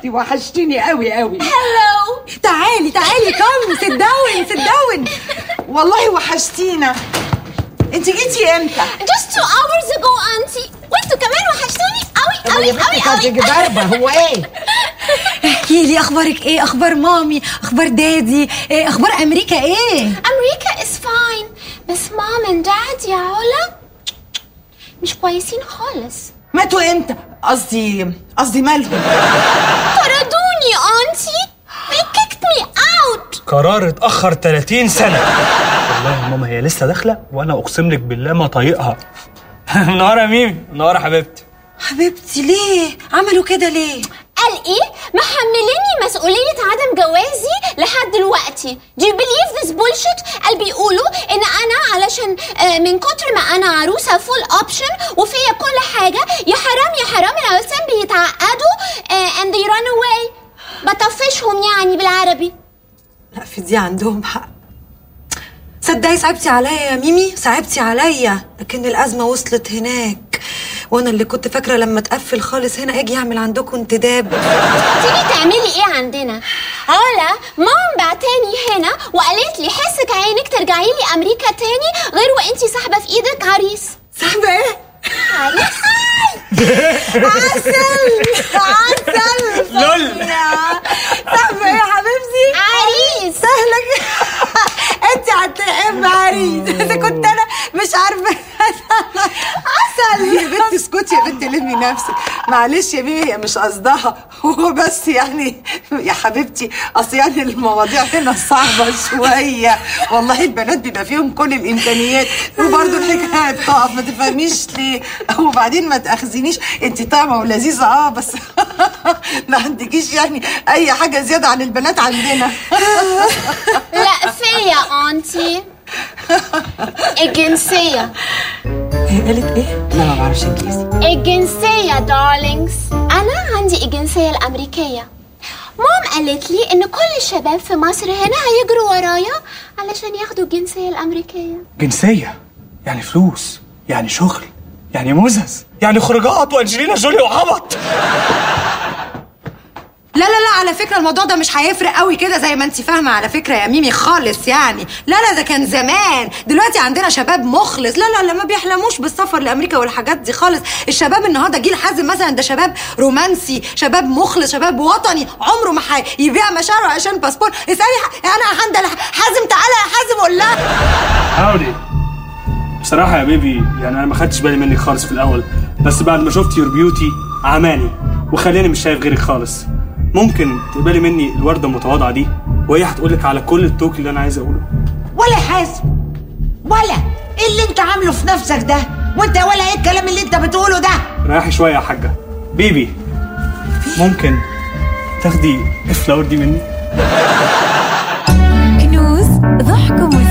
حبيبتي وحشتيني قوي قوي هلو تعالي تعالي كم سيت داون سيت داون والله وحشتينا انت جيتي امتى just two hours ago auntie وانتوا كمان وحشتوني قوي قوي قوي كانت قوي ضربه هو ايه احكي لي اخبارك ايه اخبار مامي اخبار دادي إيه اخبار امريكا ايه امريكا is fine بس mom and dad يا علا مش كويسين خالص ماتوا امتى قصدي قصدي مالهم طردوني auntie they kicked me out قرار اتأخر 30 سنة والله يا ماما هي لسه داخلة وأنا أقسم لك بالله ما طايقها منورة يا ميمي منورة حبيبتي حبيبتي ليه عملوا كده ليه قال ايه محمليني مسؤولية عدم جوازي لحد دلوقتي do you believe this bullshit قال بيقولوا ان انا علشان آه، من كتر ما انا عروسة full option وفيا كل حاجة يا حرام يا حرام العرسان بيتعقدوا آه، and they run away بطفشهم يعني بالعربي لا في دي عندهم حق صدقي صعبتي عليا يا ميمي صعبتي عليا لكن الأزمة وصلت هناك وأنا اللي كنت فاكرة لما تقفل خالص هنا أجي أعمل عندكم انتداب تيجي تعملي ايه عندنا علا مام بعتاني هنا وقالت لي حسك عينك ترجعي لي امريكا تاني غير وانتي ساحبه في ايدك عريس صاحبة إيه؟ عريس عسل عسل لول. يا صاحبة إيه يا حبيبتي؟ عريس سهلة انت هتحب عريس اذا كنت انا مش عارفه عسل يا بنت اسكتي يا بنت لمي نفسك معلش يا بيبي هي مش قصدها هو بس يعني يا حبيبتي اصل يعني المواضيع هنا صعبه شويه والله البنات بيبقى فيهم كل الامكانيات وبرضه الحكايه بتقف ما تفهميش ليه وبعدين ما تاخذينيش انت طعمه ولذيذه اه بس ما عندكيش يعني اي حاجه زياده عن البنات عندنا لا فيا انتي الجنسية هي قالت ايه؟ لا ما بعرفش انجليزي الجنسية دارلينجز أنا عندي الجنسية الأمريكية مام قالت لي إن كل الشباب في مصر هنا هيجروا ورايا علشان ياخدوا الجنسية الأمريكية جنسية يعني فلوس يعني شغل يعني مزز يعني خروجات وانجلينا جولي وعبط لا لا لا على فكره الموضوع ده مش هيفرق قوي كده زي ما انت فاهمه على فكره يا ميمي خالص يعني لا لا ده كان زمان دلوقتي عندنا شباب مخلص لا لا لا ما بيحلموش بالسفر لامريكا والحاجات دي خالص الشباب النهارده جيل حازم مثلا ده شباب رومانسي شباب مخلص شباب وطني عمره ما حي- يبيع مشاعره عشان باسبور اسالي ح- انا هندل حازم تعالى يا حازم قول لها هاودي بصراحة يا بيبي يعني أنا ما خدتش بالي منك خالص في الأول بس بعد ما شفت يور بيوتي عماني وخلاني مش شايف غيرك خالص ممكن تقبلي مني الوردة المتواضعة دي وهي هتقولك على كل التوك اللي أنا عايز أقوله ولا حازم ولا ايه اللي انت عامله في نفسك ده وانت ولا ايه الكلام اللي انت بتقوله ده ريحي شوية يا حاجة بيبي ممكن تاخدي الفلاور دي مني كنوز ضحك